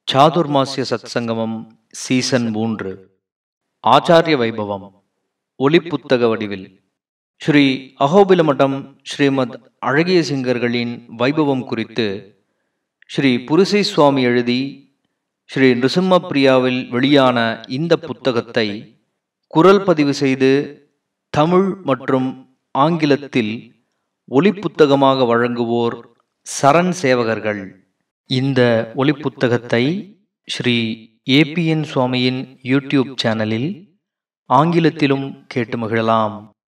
Chaturmasya சத்சங்கமம் season மூன்று ஆச்சாரிய வைபவம் ஒளிப்புத்தக வடிவில் ஸ்ரீ அகோபிலமட்டம் ஸ்ரீமத் அழகிய சிங்கர்களின் வைபவம் குறித்து ஸ்ரீ புருசை சுவாமி எழுதி ஸ்ரீ நிருசிம்ம பிரியாவில் வெளியான இந்த புத்தகத்தை குரல் பதிவு செய்து தமிழ் மற்றும் ஆங்கிலத்தில் ஒளிப்புத்தகமாக வழங்குவோர் சரண் சேவகர்கள் இந்த ஒளிப்புத்தகத்தை ஸ்ரீ ஏபிஎன் சுவாமியின் யூடியூப் சேனலில் ஆங்கிலத்திலும் கேட்டு மகிழலாம்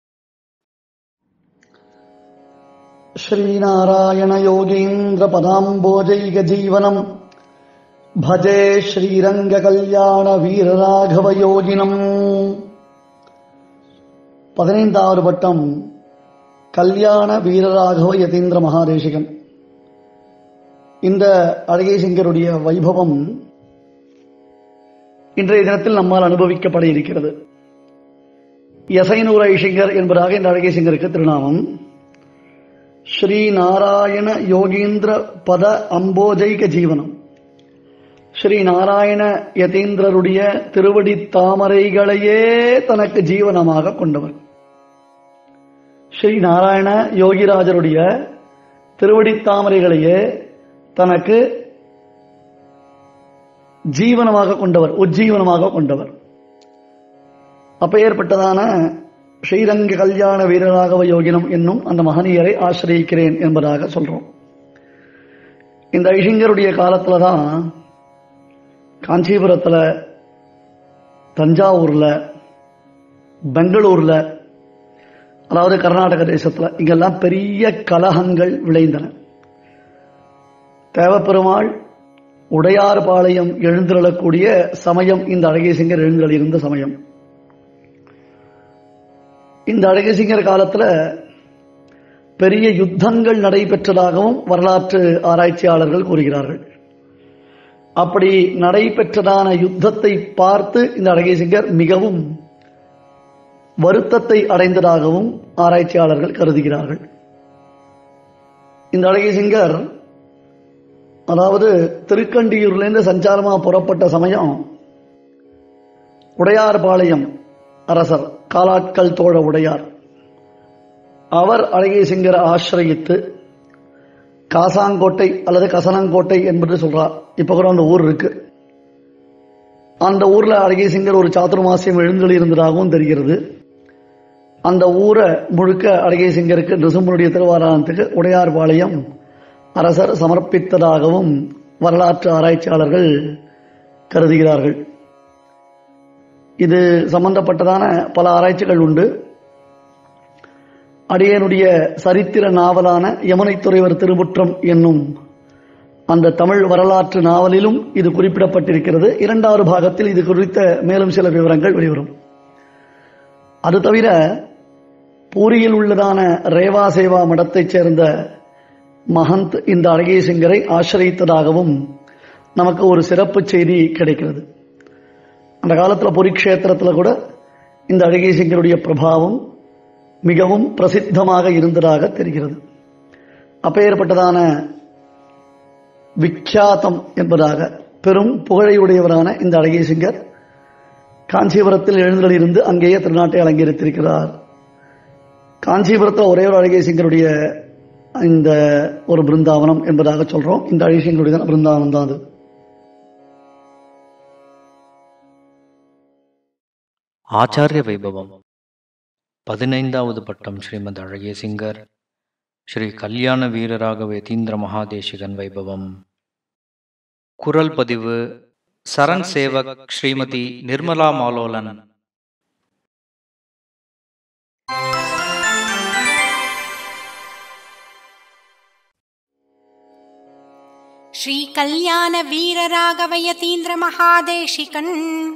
श्रीनारायणयोगीन्द्रपदाम्बोजैकजीवनम् भजे श्रीरङ्गकल्याणवीरराघवयोगिनम् பதினைந்தாவது வட்டம் கல்யாண வீரராகவ யதீந்திர மகாதேசிகன் இந்த அழகை சிங்கருடைய வைபவம் இன்றைய தினத்தில் நம்மால் அனுபவிக்கப்பட இருக்கிறது யசைனூர ஐசிங்கர் என்பதாக இந்த அழகை சிங்கருக்கு திருநாமம் ஸ்ரீ நாராயண யோகீந்திர பத அம்போஜைக ஜீவனம் ஸ்ரீ நாராயண யதீந்திரருடைய திருவடி தாமரைகளையே தனக்கு ஜீவனமாக கொண்டவர் ஸ்ரீ நாராயண யோகிராஜருடைய திருவடி தாமரைகளையே தனக்கு ஜீவனமாக கொண்டவர் உஜ்ஜீவனமாக கொண்டவர் அப்பேற்பட்டதான ஸ்ரீரங்க கல்யாண வீரராகவ யோகினம் என்னும் அந்த மகனியரை ஆசிரியிக்கிறேன் என்பதாக சொல்றோம் இந்த ஐஷிங்கருடைய காலத்துல தான் காஞ்சிபுரத்துல தஞ்சாவூர்ல பெங்களூர்ல அதாவது கர்நாடக தேசத்துல இங்கெல்லாம் பெரிய கலகங்கள் விளைந்தன தேவப்பெருமாள் உடையார்பாளையம் எழுந்தருளக்கூடிய சமயம் இந்த அழகேசிங்கர் எழுந்தருள் இருந்த சமயம் இந்த அழகசிங்கர் காலத்துல பெரிய யுத்தங்கள் நடைபெற்றதாகவும் வரலாற்று ஆராய்ச்சியாளர்கள் கூறுகிறார்கள் அப்படி நடைபெற்றதான யுத்தத்தை பார்த்து இந்த அழகேசிங்கர் மிகவும் வருத்தத்தை அடைந்ததாகவும் ஆராய்ச்சியாளர்கள் கருதுகிறார்கள் இந்த அழகேசிங்கர் அதாவது திருக்கண்டியூர்லேருந்து சஞ்சாரமா புறப்பட்ட சமயம் உடையார்பாளையம் அரசர் காலாட்கள் தோழ உடையார் அவர் அழகேசிங்கரை ஆசிரயித்து காசாங்கோட்டை அல்லது கசனங்கோட்டை என்பது சொல்றார் இப்ப கூட அந்த ஊர் இருக்கு அந்த ஊர்ல அழகேசிங்கர் ஒரு சாத்துர்மாசியம் எழுந்தொழி இருந்ததாகவும் தெரிகிறது அந்த ஊரை முழுக்க அழகேசிங்கருக்கு நிருசிம்மனுடைய திருவாராயணத்துக்கு உடையார்பாளையம் அரசர் சமர்ப்பித்ததாகவும் வரலாற்று ஆராய்ச்சியாளர்கள் கருதுகிறார்கள் இது சம்பந்தப்பட்டதான பல ஆராய்ச்சிகள் உண்டு அடியனுடைய சரித்திர நாவலான யமுனை துறைவர் திருமுற்றம் என்னும் அந்த தமிழ் வரலாற்று நாவலிலும் இது குறிப்பிடப்பட்டிருக்கிறது இரண்டாவது பாகத்தில் இது குறித்த மேலும் சில விவரங்கள் வெளிவரும் அது தவிர பூரியில் உள்ளதான ரேவா சேவா மடத்தைச் சேர்ந்த மகந்த் இந்த அழகேசிங்கரை ஆசிரியத்ததாகவும் நமக்கு ஒரு சிறப்பு செய்தி கிடைக்கிறது அந்த காலத்துல புரிக்ஷேத்திரத்துல கூட இந்த அழகேசிங்கருடைய பிரபாவம் மிகவும் பிரசித்தமாக இருந்ததாக தெரிகிறது அப்பேற்பட்டதான விக்யாத்தம் என்பதாக பெரும் புகழையுடையவரான இந்த அழகேசிங்கர் காஞ்சிபுரத்தில் எழுந்தளிருந்து அங்கேயே திருநாட்டை அலங்கரித்திருக்கிறார் காஞ்சிபுரத்தில் ஒரே ஒரு அழகேசிங்கருடைய இந்த ஒரு பிருந்தாவனம் என்பதாக சொல்றோம் இந்த அழகேசிங்கருடைய பிருந்தாவனம் தான் அது ஆச்சாரிய வைபவம் பதினைந்தாவது பட்டம் ஸ்ரீமத் அழகிய சிங்கர் ஸ்ரீ கல்யாண வீரராக யதீந்திர மகாதேசிகன் வைபவம் குரல் பதிவு சரண் சேவக் ஸ்ரீமதி நிர்மலா மாலோலன் ஸ்ரீ கல்யாண வீரராகவயதீந்திர மகாதேஷிகன்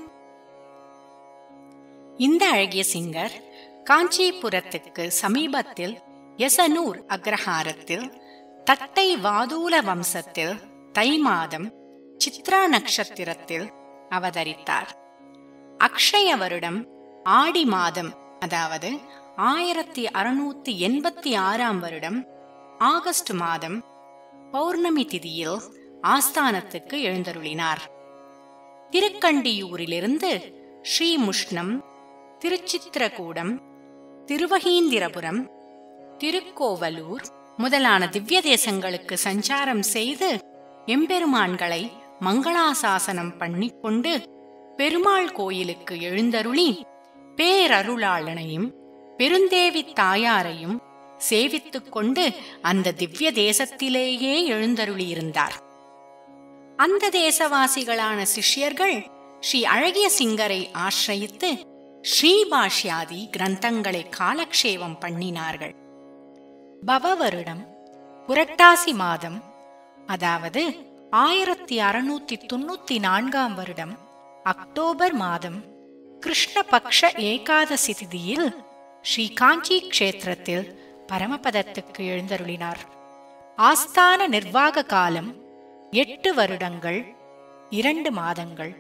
இந்த அழகிய சிங்கர் காஞ்சிபுரத்துக்கு சமீபத்தில் யசனூர் அக்ரஹாரத்தில் தட்டை வாதூல வம்சத்தில் தை மாதம் சித்ரா நட்சத்திரத்தில் அவதரித்தார் அக்ஷய வருடம் ஆடி மாதம் அதாவது ஆயிரத்தி அறுநூத்தி எண்பத்தி ஆறாம் வருடம் ஆகஸ்ட் மாதம் பௌர்ணமி திதியில் ஆஸ்தானத்துக்கு எழுந்தருளினார் திருக்கண்டியூரிலிருந்து ஸ்ரீமுஷ்ணம் திருச்சித்திரகூடம் திருவகீந்திரபுரம் திருக்கோவலூர் முதலான திவ்ய தேசங்களுக்கு சஞ்சாரம் செய்து எம்பெருமான்களை மங்களாசாசனம் பண்ணிக்கொண்டு பெருமாள் கோயிலுக்கு எழுந்தருளி பேரருளாளனையும் பெருந்தேவி தாயாரையும் சேவித்துக் கொண்டு அந்த திவ்ய தேசத்திலேயே எழுந்தருளியிருந்தார் அந்த தேசவாசிகளான சிஷ்யர்கள் ஸ்ரீ அழகிய சிங்கரை ஆசிரயித்து ஸ்ரீபாஷ்யாதி கிரந்தங்களை காலக்ஷேபம் பண்ணினார்கள் பவ வருடம் புரட்டாசி மாதம் அதாவது ஆயிரத்தி அறுநூத்தி தொண்ணூத்தி நான்காம் வருடம் அக்டோபர் மாதம் கிருஷ்ணபக்ஷ ஏகாதசி திதியில் ஸ்ரீ காஞ்சி க்ஷேத்திரத்தில் பரமபதத்துக்கு எழுந்தருளினார் ஆஸ்தான நிர்வாக காலம் எட்டு வருடங்கள் இரண்டு மாதங்கள்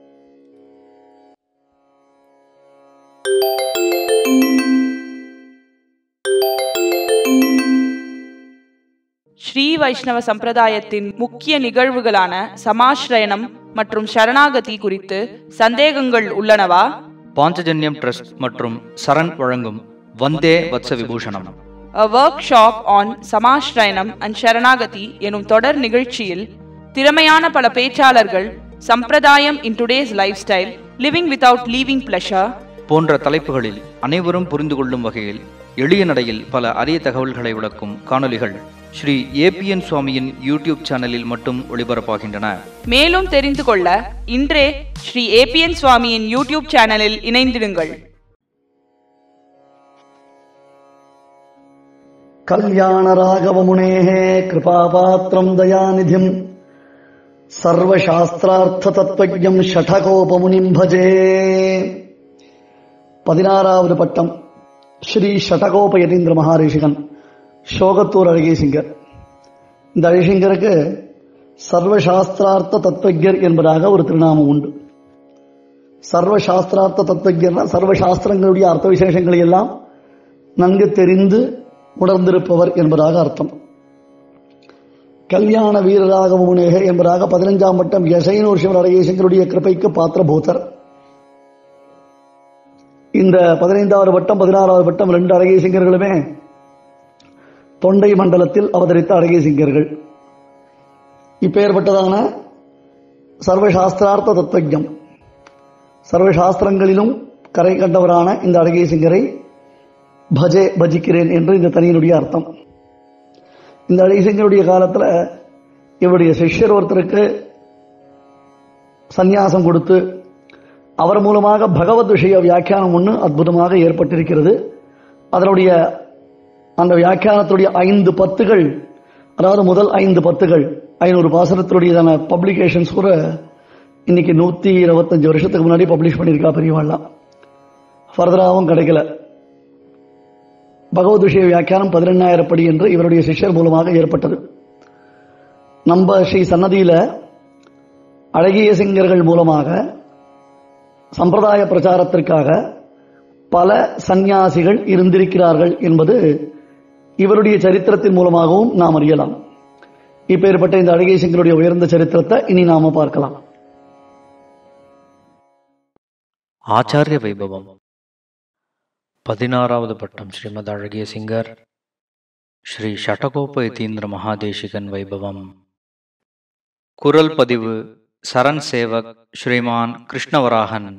ஸ்ரீ வைஷ்ணவ சம்பிரதாயத்தின் முக்கிய நிகழ்வுகளான சமாஸ்ரயணம் மற்றும் சரணாகதி குறித்து சந்தேகங்கள் உள்ளனவா பாஞ்சஜன்யம் ட்ரஸ்ட் மற்றும் சரண் வழங்கும் Vande Vatsa Vibhushanam A workshop on Samasrayanam and Saranagati எனும் தொடர் நிகழ்ச்சியில் திறமையான பல பேச்சாளர்கள் sampradayam in today's life style living without leaving pleasure போன்ற தலைப்புகளில் அனைவரும் புரிந்து கொள்ளும் வகையில் எளிய நடையில் பல அரிய தகவல்களை விளக்கும் காணொளிகள் ஸ்ரீ ஏபிஎன் சுவாமியின் யூடியூப் சேனலில் மட்டும் ஒளிபரப்பாகின்றன மேலும் தெரிந்து கொள்ள இன்றே ஸ்ரீ ஏபிஎன் சுவாமியின் யூடியூப் சேனலில் இணைந்திடுங்கள் कल्याणराघवमुनेः कृपापात्रम् दयानिधिम् சர்வசாஸ்திரார்த்ததத்துவம் ஷடகோபமுனிம் பஜே பதினாறாவது பட்டம் ஸ்ரீ ஷடகோப யதீந்திர மகாரிஷிகன் சோகத்தூர் அழகேசிங்கர் இந்த அழகிங்கருக்கு சர்வசாஸ்திரார்த்த தத்துவஜர் என்பதாக ஒரு திருநாமம் உண்டு சர்வசாஸ்திரார்த்த தத்துவஜர்னா சர்வசாஸ்திரங்களுடைய அர்த்த விசேஷங்களை எல்லாம் நன்கு தெரிந்து உணர்ந்திருப்பவர் என்பதாக அர்த்தம் கல்யாண வீரராக முனேக என்பதாக பதினஞ்சாம் வட்டம் யசைனூர் சிவன் அழகேசங்கருடைய கிருப்பைக்கு பாத்திரபூதர் இந்த பதினைந்தாவது வட்டம் பதினாறாவது வட்டம் ரெண்டு அழகேசிங்கர்களுமே தொண்டை மண்டலத்தில் அவதரித்த அழகேசிங்கர்கள் இப்பேற்பட்டதான சர்வசாஸ்திரார்த்த தத்துவஜம் சர்வசாஸ்திரங்களிலும் கரை கண்டவரான இந்த அழகேசிங்கரை பஜே பஜிக்கிறேன் என்று இந்த தனியினுடைய அர்த்தம் இந்த அழகேசிங்கருடைய காலத்தில் இவருடைய சிஷ்யர் ஒருத்தருக்கு சந்நியாசம் கொடுத்து அவர் மூலமாக பகவத் விஷய வியாக்கியானம் ஒன்று அற்புதமாக ஏற்பட்டிருக்கிறது அதனுடைய அந்த வியாக்கியானத்துடைய ஐந்து பத்துகள் அதாவது முதல் ஐந்து பத்துகள் ஐநூறு பாசனத்தினுடையதான பப்ளிகேஷன்ஸ் கூட இன்னைக்கு நூற்றி இருபத்தஞ்சு வருஷத்துக்கு முன்னாடி பப்ளிஷ் பண்ணியிருக்கா பெரியவாள்லாம் ஃபர்தராகவும் கிடைக்கல பகவத் விஷய வியாக்கியானம் பதினெண்ணாயிரம் படி என்று இவருடைய சிஷ்யர் மூலமாக ஏற்பட்டது நம்ம ஸ்ரீ சன்னதியில அழகிய சிங்கர்கள் மூலமாக சம்பிரதாய பிரச்சாரத்திற்காக பல சந்நியாசிகள் இருந்திருக்கிறார்கள் என்பது இவருடைய சரித்திரத்தின் மூலமாகவும் நாம் அறியலாம் இப்பேற்பட்ட இந்த அழகிய சிங்கருடைய உயர்ந்த சரித்திரத்தை இனி நாம பார்க்கலாம் ஆச்சாரிய வைபவம் பதினாறாவது பட்டம் ஸ்ரீமத் அழகிய சிங்கர் ஸ்ரீ ஷடகோப யதீந்திர மகாதேசிகன் வைபவம் குரல் பதிவு சரண் சேவக் ஸ்ரீமான் கிருஷ்ணவராகன்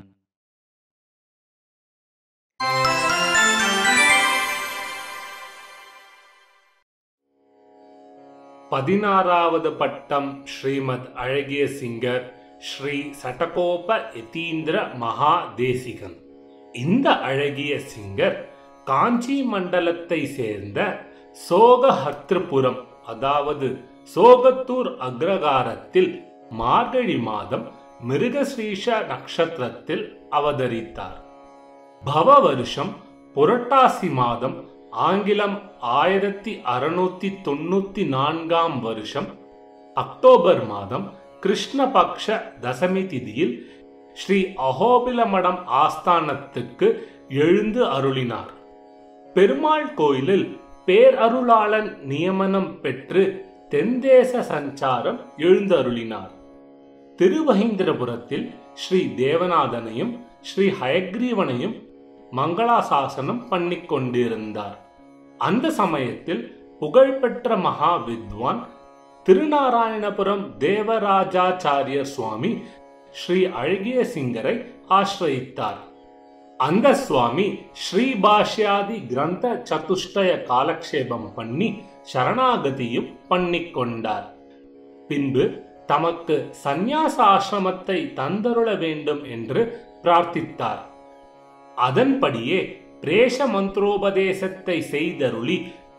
பதினாறாவது பட்டம் ஸ்ரீமத் அழகிய சிங்கர் ஸ்ரீ சட்டகோப யதீந்திர மகா தேசிகன் இந்த அழகிய சிங்கர் காஞ்சி மண்டலத்தை சேர்ந்த சோகஹத்ரபுரம் அதாவது சோகத்தூர் அக்ரகாரத்தில் மார்கழி மாதம் மிருகஸ்ரீஷ நட்சத்திரத்தில் அவதரித்தார் பவ வருஷம் புரட்டாசி மாதம் ஆங்கிலம் ஆயிரத்தி அறுநூத்தி தொண்ணூத்தி நான்காம் வருஷம் அக்டோபர் மாதம் கிருஷ்ணபக்ஷ தசமி திதியில் ஸ்ரீ அகோபிலமடம் ஆஸ்தானத்துக்கு எழுந்து அருளினார் பெருமாள் கோயிலில் பேரருளாளன் நியமனம் பெற்று தென்தேச சஞ்சாரம் எழுந்தருளினார் திருவஹீந்திரபுரத்தில் ஸ்ரீ தேவநாதனையும் ஸ்ரீ ஹயக்ரீவனையும் மங்களாசாசனம் பண்ணிக் கொண்டிருந்தார் அந்த சமயத்தில் புகழ்பெற்ற மகா வித்வான் திருநாராயணபுரம் தேவராஜாச்சாரிய சுவாமி ஸ்ரீ அழகிய சிங்கரை ஆசிரயித்தார் அந்த சுவாமி ஸ்ரீபாஷ்யாதி கிரந்த சதுஷ்டய காலக்ஷேபம் பண்ணி சரணாகதியும் பண்ணிக்கொண்டார் பின்பு தமக்கு சந்நியாச ஆசிரமத்தை தந்தருள வேண்டும் என்று பிரார்த்தித்தார் அதன்படியே பிரேஷ மந்திரோபதேசத்தை செய்தருளி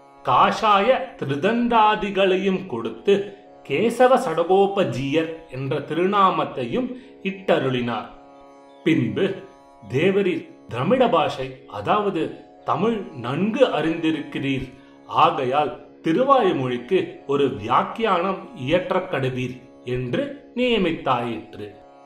காஷாய திருதண்டாதிகளையும் கொடுத்து கேசவ சடகோபஜீயர் என்ற திருநாமத்தையும் இட்டருளினார் பின்பு தேவரீர் திரமிட பாஷை அதாவது தமிழ் நன்கு அறிந்திருக்கிறீர் ஆகையால் திருவாய்மொழிக்கு ஒரு வியாக்கியானம் இயற்றக் கடுவீர் என்று நியமித்தாயிற்று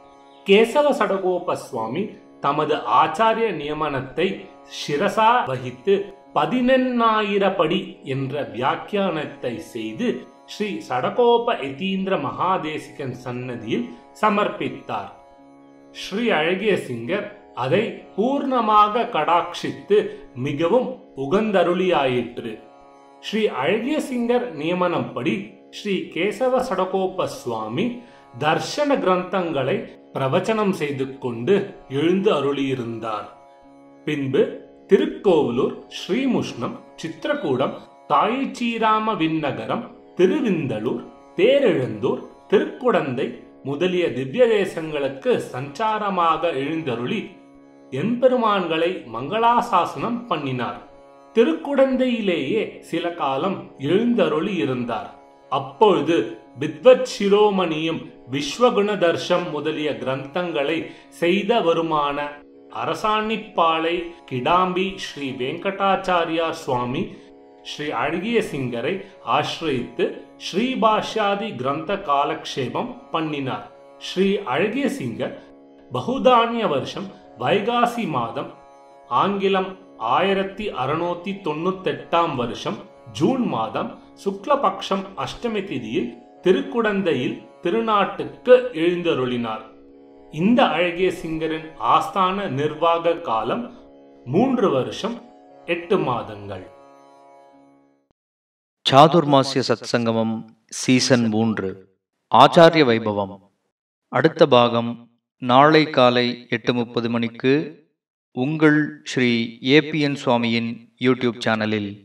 கேசவ சடகோப சுவாமி தமது ஆச்சாரிய நியமனத்தை சிரசா வகித்து பதினெண்ணாயிரப்படி என்ற வியாக்கியானத்தை செய்து ஸ்ரீ சடகோப எதீந்திர மகாதேசிகன் சன்னதியில் சமர்ப்பித்தார் ஸ்ரீ அழகிய சிங்கர் அதை பூர்ணமாக கடாட்சித்து மிகவும் உகந்தருளியாயிற்று ஸ்ரீ அழகிய சிங்கர் நியமனப்படி ஸ்ரீ கேசவ சடகோப சுவாமி தர்ஷன கிரந்தங்களை பிரவச்சனம் செய்து கொண்டு எழுந்து அருளியிருந்தார் பின்பு திருக்கோவலூர் ஸ்ரீமுஷ்ணம் சித்திரகூடம் தாயிச்சீராம விண்ணகரம் திருவிந்தலூர் தேரெழுந்தூர் திருக்குடந்தை முதலிய திவ்ய தேசங்களுக்கு சஞ்சாரமாக எழுந்தருளி எம்பெருமான்களை மங்களாசாசனம் பண்ணினார் திருக்குடந்தையிலேயே சில காலம் எழுந்தருளி இருந்தார் அப்பொழுது வித்வத் சிரோமணியும் விஸ்வகுண தர்ஷம் முதலிய கிரந்தங்களை செய்த வருமான அரசாணிப்பாளை கிடாம்பி ஸ்ரீ வெங்கடாச்சாரியார் சுவாமி ஸ்ரீ அழகிய சிங்கரை ஆசிரயித்து ஸ்ரீபாஷ்யாதி கிரந்த காலக்ஷேபம் பண்ணினார் ஸ்ரீ அழகிய சிங்கர் பகுதானிய வருஷம் வைகாசி மாதம் ஆங்கிலம் ஆயிரத்தி அறுநூத்தி தொண்ணூத்தெட்டாம் வருஷம் ஜூன் மாதம் சுக்லபக்ஷம் அஷ்டமி திதியில் திருக்குடந்தையில் திருநாட்டுக்கு எழுந்தருளினார் இந்த அழகிய சிங்கரின் ஆஸ்தான நிர்வாக காலம் மூன்று வருஷம் எட்டு மாதங்கள் சாதுர்மாசிய சத்சங்கமம் சீசன் மூன்று ஆச்சாரிய வைபவம் அடுத்த பாகம் நாளை காலை எட்டு முப்பது மணிக்கு உங்கள் ஸ்ரீ ஏபிஎன் சுவாமியின் யூடியூப் சேனலில்